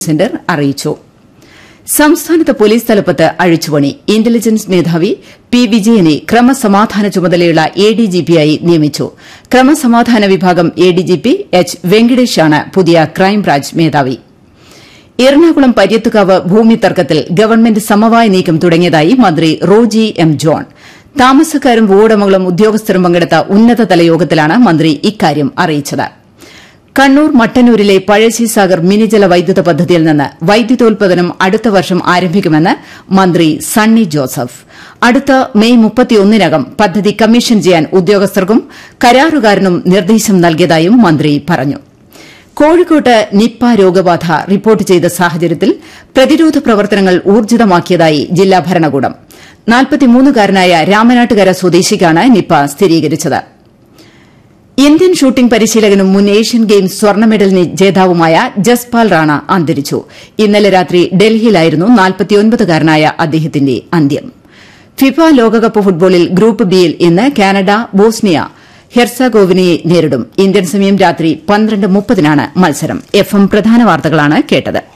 centre അറിയിച്ചു സംസ്ഥാനത്ത് police തലപ്പത്ത് അഴിച്ചുപണി ഇന്റലിജൻസ് മേധാവി പി വിജയനെ ക്രമസമാധാന ചുമതലയുള്ള എ ഡി ജി പിയായി നിയമിച്ചു ക്രമസമാധാന വിഭാഗം A D G P H വെങ്കടേഷാണ് പുതിയ ക്രൈംബ്രാഞ്ച് മേധാവി എറണാകുളം പര്യത്തുകാവ് ഭൂമി തർക്കത്തിൽ ഗവൺമെന്റ് സമവായ നീക്കം തുടങ്ങിയതായി മന്ത്രി റോജി എം ജോൺ താമസക്കാരും ഭൂവുടമകളും ഉദ്യോഗസ്ഥരും പങ്കെടുത്ത ഉന്നതതല യോഗത്തിലാണ് മന്ത്രി ഇക്കാര്യം അറിയിച്ചത് കണ്ണൂർ മട്ടന്നൂരിലെ പഴശ്ശിസാഗർ മിനിജല വൈദ്യുത പദ്ധതിയിൽ നിന്ന് വൈദ്യുതോൽപാദനം അടുത്ത വർഷം ആരംഭിക്കുമെന്ന് മന്ത്രി സണ്ണി ജോസഫ് അടുത്ത മെയ് മുപ്പത്തിയൊന്നിനകം പദ്ധതി കമ്മീഷൻ ചെയ്യാൻ ഉദ്യോഗസ്ഥർക്കും കരാറുകാരനും നിർദ്ദേശം നൽകിയതായും മന്ത്രി പറഞ്ഞു കോഴിക്കോട്ട് നിപ്പ രോഗബാധ റിപ്പോർട്ട് ചെയ്ത സാഹചര്യത്തിൽ പ്രതിരോധ പ്രവർത്തനങ്ങൾ ഊർജിതമാക്കിയതായി ജില്ലാ ഭരണകൂടം നാൽപ്പത്തിമൂന്നുകാരനായ രാമനാട്ടുകര സ്വദേശിക്കാണ് നിപ്പ സ്ഥിരീകരിച്ചത് ഇന്ത്യൻ ഷൂട്ടിംഗ് പരിശീലകനും മുൻ ഏഷ്യൻ ഗെയിംസ് സ്വർണ്ണ മെഡൽ ജേതാവുമായ ജസ്പാൽ റാണ അന്തരിച്ചു ഇന്നലെ രാത്രി ഡൽഹിയിലായിരുന്നു നാൽപ്പത്തിയൊൻപതുകാരനായ അദ്ദേഹത്തിന്റെ അന്ത്യം ഫിഫ ലോകകപ്പ് ഫുട്ബോളിൽ ഗ്രൂപ്പ് ബിയിൽ ഇന്ന് കാനഡ ബോസ്നിയ ഹെർസഗോവിനയെ നേരിടും ഇന്ത്യൻ സമയം രാത്രി പന്ത്രണ്ട് മുപ്പതിനാണ് മത്സരം എഫ് എം പ്രധാന വാർത്തകളാണ് കേട്ടത്